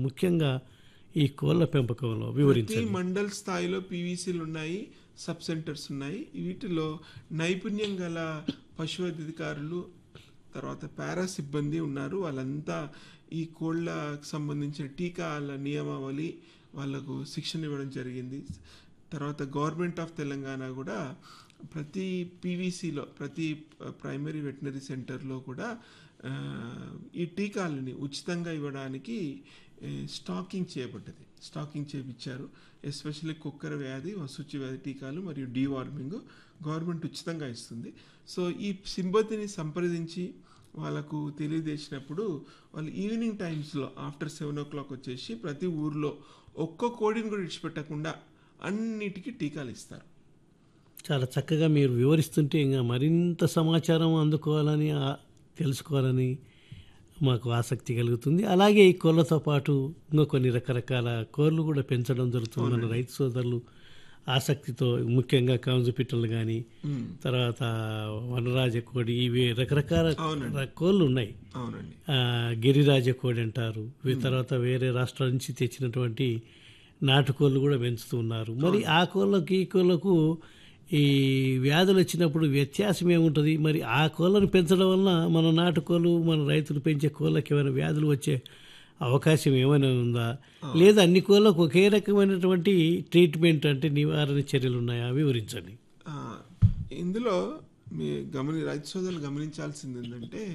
ముఖ్యంగా ఈ కోళ్ళ పెంపకంలో ప్రతి వివరించండి మండల్ స్థాయిలో పీవీసీలు ఉన్నాయి సబ్ సెంటర్స్ ఉన్నాయి వీటిలో నైపుణ్యం గల పశు అధికారులు తర్వాత పారా సిబ్బంది ఉన్నారు వాళ్ళంతా ఈ కోళ్ళకు సంబంధించిన టీకాల నియమావళి వాళ్ళకు శిక్షణ ఇవ్వడం జరిగింది తర్వాత గవర్నమెంట్ ఆఫ్ తెలంగాణ కూడా ప్రతి పీవీసీలో ప్రతి ప్రైమరీ వెటనరీ సెంటర్లో కూడా ఆ, ఈ టీకాలని ఉచితంగా ఇవ్వడానికి ఏ, స్టాకింగ్ చేయబడ్డది స్టాకింగ్ చేయించారు ఎస్పెషల్లీ కుక్కర వ్యాధి వసుచి వ్యాధి టీకాలు మరియు డీవార్మింగ్ గవర్నమెంట్ ఉచితంగా ఇస్తుంది సో ఈ సింబతిని సంప్రదించి వాళ్ళకు తెలియజేసినప్పుడు వాళ్ళు ఈవినింగ్ టైమ్స్లో ఆఫ్టర్ సెవెన్ ఓ క్లాక్ వచ్చేసి ప్రతి ఊర్లో ఒక్క కోడిని కూడా విడిచిపెట్టకుండా అన్నిటికీ టీకాలు ఇస్తారు చాలా చక్కగా మీరు వివరిస్తుంటే ఇంకా మరింత సమాచారం అందుకోవాలని ఆ- తెలుసుకోవాలని మాకు ఆసక్తి కలుగుతుంది అలాగే ఈ కోళ్ళతో పాటు ఇంకా కొన్ని రకరకాల కోళ్ళు కూడా పెంచడం జరుగుతుంది మన రైతు సోదరులు ఆసక్తితో ముఖ్యంగా కాంజు పిట్టలు కానీ మ్మ్. తర్వాత వనరాజ కోడి ఇవి రకరకాల అవునండి. ర- కోళ్ళు ఉన్నాయి అవునండి ఆ, గిరిరాజ కోడి అంటారు వీ- తర్వాత వేరే రాష్ట్రాల నుంచి తెచ్చినటువంటి నాటుకోళ్ళు కూడా పెంచుతూ ఉన్నారు మరి ఆ కోళ్ళకి ఈ కోళ్ళకు ఈ వ్యాధులు వచ్చినప్పుడు వ్యత్యాసం ఏముంటుంది మరి ఆ కోళ్ళను పెంచడం వలన మన నాటుకోళ్ళు మన రైతులు పెంచే కోళ్ళకి ఏమైనా వ్యాధులు వచ్చే అవకాశం ఏమైనా ఉందా లేదా అన్ని కోళ్ళకు ఒకే రకమైనటువంటి ట్రీట్మెంట్ అంటే నివారణ చర్యలు ఉన్నాయా వివరించండి ఆ, ఇందులో మీ గమని రైతు సోదరులు గమనించాల్సింది ఏంటంటే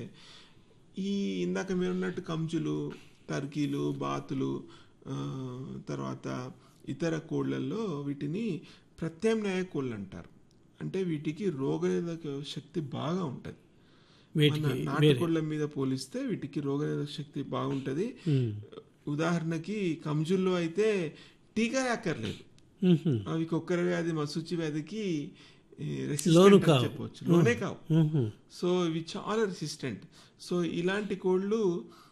ఈ ఇందాక మీరు ఉన్నట్టు కంచులు టర్కీలు బాతులు ఆ, తర్వాత ఇతర కోళ్ళల్లో వీటిని ప్రత్యామ్నాయ కోళ్ళు అంటారు అంటే వీటికి రోగనిరోధక శక్తి బాగా ఉంటుంది వీటికి మన నాటుకోళ్ళ మీద పోలిస్తే వీటికి రోగనిరోధక శక్తి బాగుంటుంది ఉమ్. ఉదాహరణకి కంజుల్లో అయితే టీకా అక్కర్లేదు ఉహుం. అవి కుక్కర వ్యాధి మసూచి వ్యాధికి ఈ, resistant లోను అని కావు. చెప్పవచ్చు లోనే కావు ఉహుం. సో ఇవి చాలా రెసిస్టెంట్ సో ఇలాంటి కోళ్ళు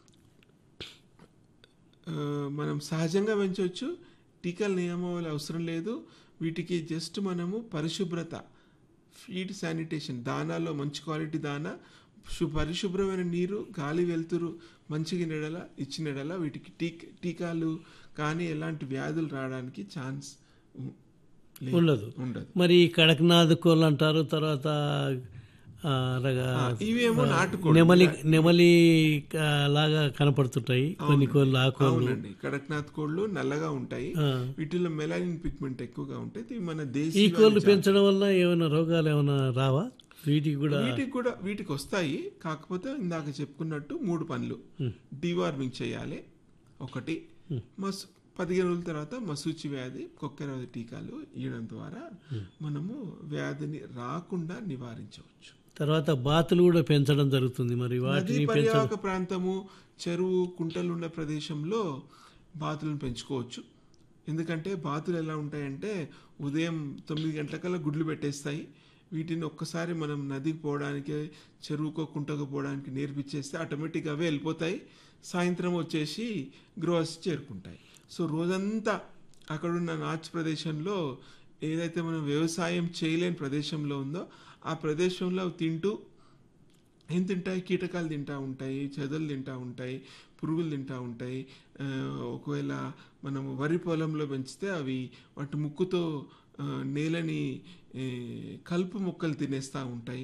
ఆ, మనం సహజంగా పెంచవచ్చు టీకాల నియమావళి అవసరం లేదు వీటికి జస్ట్ మనము పరిశుభ్రత ఫీడ్ శానిటేషన్ దానాలో మంచి క్వాలిటీ దానా శు- పరిశుభ్రమైన నీరు గాలి వెలుతురు మంచిగా నెడల ఇచ్చిన ఎడల వీటికి టీక్ టీకాలు కానీ ఎలాంటి వ్యాధులు రావడానికి ఛాన్స్ ఉ- లేదు. ఉండదు ఉండదు మరి కడక్నాథ్ కోళ్ళు అంటారు తర్వాత ఆ, రగ- ఇవేమో నాటుకోళ్ళు నెమలి నెమలి ఆ, లాగా కనపడుతుంటాయి కొన్ని కోళ్ళు ఆ కోళ్ళు అవునండి కడక్నాథ్ కోళ్ళు నల్లగా ఉంటాయి ఆ. వీటిలో మెలానిన్ పిగ్మెంట్ ఎక్కువగా ఉంటాయి ఇవి మన ఈ దేశీ కోళ్ళు పెంచడం వల్ల ఏమైనా రోగాలు ఏమైనా రావా వీటికి కూడా వీటికి కూడా వీటికి వస్తాయి కాకపోతే ఇందాక చెప్పుకున్నట్టు మూడు పనులు డివార్మింగ్ చేయాలి ఒకటి మస్ పదిహేను రోజుల తర్వాత మసూచి వ్యాధి కొక్కెర వ్యాధి టీకాలు ఇవ్వడం ద్వారా మనము వ్యాధిని రాకుండా నివారించవచ్చు తర్వాత బాతులు కూడా పెంచడం జరుగుతుంది మరి నదీ వాటిని పెంచడం పర్యావక ప్రాంతము చెరువు కుంటలు ఉన్న ప్రదేశంలో బాతులను పెంచుకోవచ్చు ఎందుకంటే బాతులు ఎలా ఉంటాయంటే ఉదయం తొమ్మిది గంటలకల్లా గుడ్లు పెట్టేస్తాయి వీటిని ఒక్కసారి మనం నదికి పోవడానికి చెరువుకో కుంటకు పోవడానికి నేర్పించేస్తే ఆటోమేటిక్గా అవే వెళ్ళిపోతాయి సాయంత్రం వచ్చేసి గ్రోవర్స్ చేరుకుంటాయి సో రోజంతా అక్కడున్న నాచ్ ప్రదేశంలో ఏదైతే మనం వ్యవసాయం చేయలేని ప్రదేశంలో ఉందో ఆ ప్రదేశంలో అవి తింటూ ఏం తింటాయి కీటకాలు తింటా ఉంటాయి చెదలు తింటా ఉంటాయి పురుగులు తింటా ఉంటాయి ఆ, ఒకవేళ మనము వరి పొలంలో పెంచితే అవి వాటి ముక్కుతో ఆ, నేలని ఏ, కలుపు మొక్కలు తినేస్తూ ఉంటాయి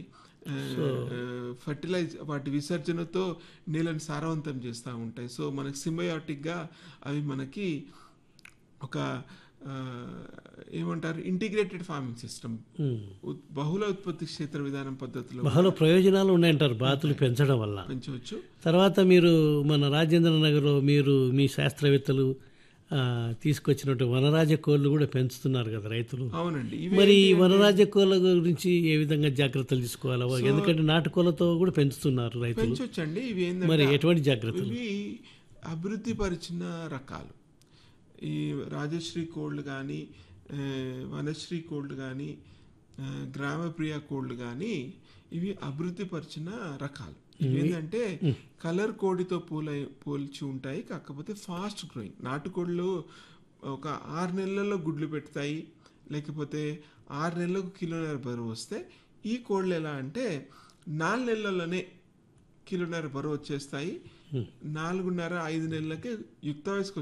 ఫర్టిలైజ్ వాటి విసర్జనతో నేలను సారవంతం చేస్తూ ఉంటాయి సో మనకి సింబయాటిక్గా అవి మనకి ఒక ఆ, ఏమంటారు ఇంటిగ్రేటెడ్ ఫార్మింగ్ సిస్టమ్ ఉమ్. బహుళ ఉత్పత్తి క్షేత్ర విధానం పద్ధతిలో బహుళ ప్రయోజనాలు ఉన్నాయంటారు బాతులు పెంచడం వల్ల పెంచవచ్చు తర్వాత మీరు మన రాజేంద్ర నగర్లో మీరు మీ శాస్త్రవేత్తలు ఆ, తీసుకొచ్చినట్టు వనరాజ కోళ్ళు కూడా పెంచుతున్నారు కదా రైతులు అవునండి ఇవి మరి ఈ వనరాజ కోళ్ళ గురించి ఏ విధంగా జాగ్రత్తలు తీసుకోవాలా ఎందుకంటే నాటుకోళ్ళతో కూడా పెంచుతున్నారు రైతులు పెంచొచ్చండి ఇవి మరి ఏంటంటే ఎటువంటి జాగ్రత్తలు ఇవి అభివృద్ధి పరిచిన రకాలు ఈ రాజశ్రీ కోళ్ళు కానీ వనశ్రీ కోళ్ళు కానీ గ్రామప్రియ కోళ్ళు కానీ ఇవి అభివృద్ధి పరిచిన రకాలు ఇవి ఏంటంటే కలర్ కోడితో పోల పోల్చి ఉంటాయి కాకపోతే ఫాస్ట్ గ్రోయింగ్ నాటుకోళ్ళు ఒక ఆరు నెలల్లో గుడ్లు పెడతాయి లేకపోతే ఆరు నెలలకు కిలోన్నర బరువు వస్తే ఈ కోళ్ళు ఎలా అంటే నాలుగు నెలల్లోనే కిలోన్నర బరువు వచ్చేస్తాయి నాలుగున్నర ఐదు నెలలకే యుక్త వయసుకు